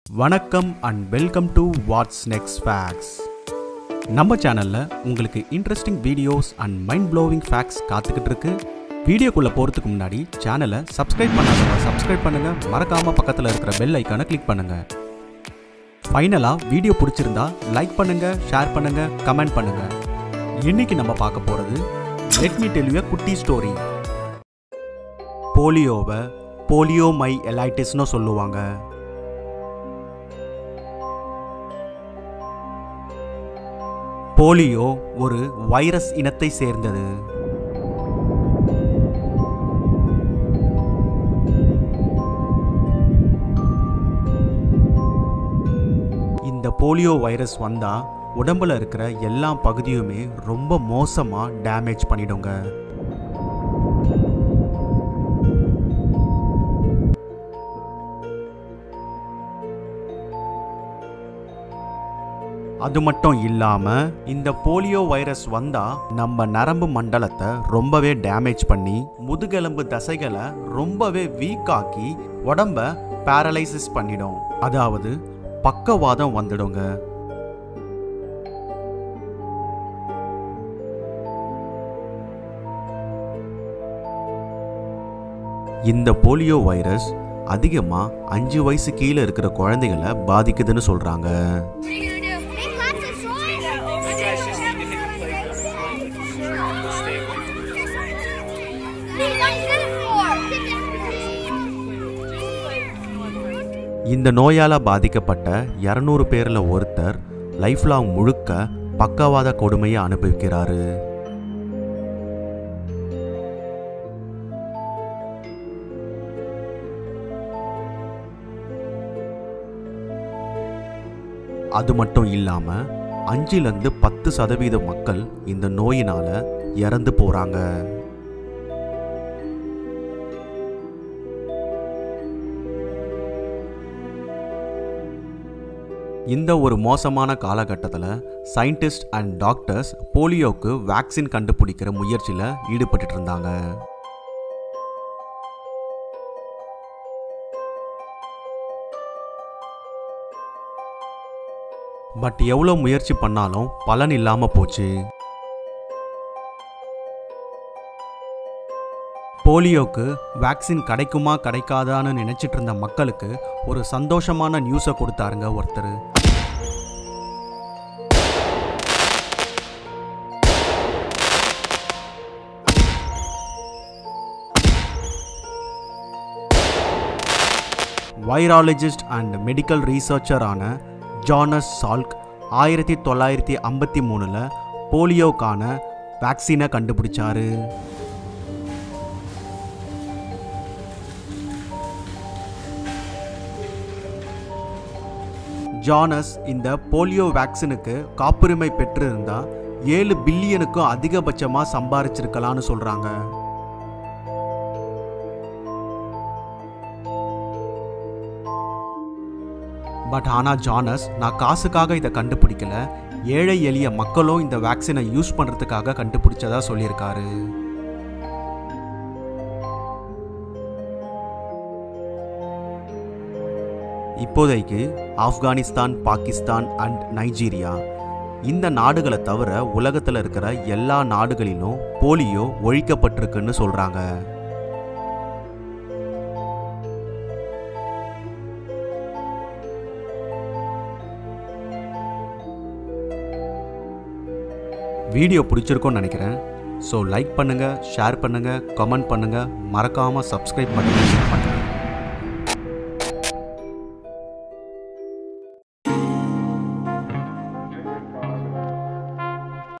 வணக்கம் and welcome to what's next facts நம்ம சேனலில் உங்களுக்கு interesting videos and mind blowing facts காத்துக்கிட்டு இருக்கு வீடியோக்குள்ளே போகிறதுக்கு முன்னாடி சேனலை சப்ஸ்கிரைப் பண்ணாதவங்க சப்ஸ்கிரைப் பண்ணுங்கள் மறக்காமல் பக்கத்தில் இருக்கிற பெல் ஐக்கானை கிளிக் பண்ணுங்கள் ஃபைனலாக வீடியோ பிடிச்சிருந்தா லைக் பண்ணுங்கள் ஷேர் பண்ணுங்கள் கமெண்ட் பண்ணுங்கள் இன்னைக்கு நம்ம பார்க்க போகிறது லெட் மீ டெல் யூ குட்டி ஸ்டோரி போலியோவை போலியோ மை எலைட்டிஸ்னு சொல்லுவாங்க போலியோ ஒரு வைரஸ் இனத்தை சேர்ந்தது இந்த போலியோ வைரஸ் வந்தா உடம்புல இருக்கிற எல்லா பகுதியுமே ரொம்ப மோசமா டேமேஜ் பண்ணிடுங்க அது மட்டும் இல்லாம இந்த போலியோ வைரஸ் வந்தா நம்ம நரம்பு மண்டலத்தை ரொம்பவே டேமேஜ் பண்ணி முதுகெலும்பு தசைகளை ரொம்பவே வீக் ஆக்கி உடம்ப பேரலைசிஸ் பண்ணிடும் அதாவது பக்கவாதம் வந்துடுங்க இந்த போலியோ வைரஸ் அதிகமா அஞ்சு வயசு கீழே இருக்கிற குழந்தைகளை பாதிக்குதுன்னு சொல்றாங்க What are you gonna do? Make lots of toys. You guys just need to hit the playground. Stay away from the Hey, what's this for? Sit down. இந்த நோயால் பாதிக்கப்பட்ட இரநூறு பேரில் ஒருத்தர் லைஃப் லாங் முழுக்க பக்கவாத கொடுமையை அனுபவிக்கிறாரு அது மட்டும் இல்லாமல் அஞ்சுலேருந்து பத்து சதவீத மக்கள் இந்த நோயினால இறந்து போகிறாங்க இந்த ஒரு மோசமான காலகட்டத்தில் சயின்டிஸ்ட் அண்ட் டாக்டர்ஸ் போலியோக்கு வேக்சின் கண்டுபிடிக்கிற முயற்சியில் ஈடுபட்டுட்டு இருந்தாங்க பட் எவ்வளோ முயற்சி பண்ணாலும் பலன் இல்லாமல் போச்சு போலியோக்கு வேக்சின் கிடைக்குமா கிடைக்காதான்னு நினைச்சிட்டு இருந்த மக்களுக்கு ஒரு சந்தோஷமான நியூஸை கொடுத்தாருங்க ஒருத்தர் வைராலஜிஸ்ட் அண்ட் மெடிக்கல் ரீசர்ச்சரான ஜானஸ் சால்க் ஆயிரத்தி தொள்ளாயிரத்தி ஐம்பத்தி மூணில் போலியோக்கான வேக்சினை கண்டுபிடிச்சாரு ஜானஸ் இந்த போலியோ வேக்சினுக்கு காப்புரிமை பெற்றிருந்தா ஏழு பில்லியனுக்கும் அதிகபட்சமாக சம்பாரிச்சிருக்கலாம்னு சொல்கிறாங்க பட் ஆனால் ஜானஸ் நான் காசுக்காக இதை கண்டுபிடிக்கல ஏழை எளிய மக்களும் இந்த வேக்சினை யூஸ் பண்ணுறதுக்காக கண்டுபிடிச்சதா சொல்லியிருக்காரு இப்போதைக்கு ஆப்கானிஸ்தான் பாகிஸ்தான் அண்ட் நைஜீரியா இந்த நாடுகளை தவிர உலகத்தில் இருக்கிற எல்லா நாடுகளிலும் போலியோ ஒழிக்கப்பட்டிருக்குன்னு சொல்கிறாங்க வீடியோ பிடிச்சிருக்கோன்னு நினைக்கிறேன் ஸோ லைக் பண்ணுங்கள் ஷேர் பண்ணுங்கள் கமெண்ட் பண்ணுங்கள் மறக்காமல் சப்ஸ்கிரைப் பண்ணுங்கள் பண்ணுங்கள்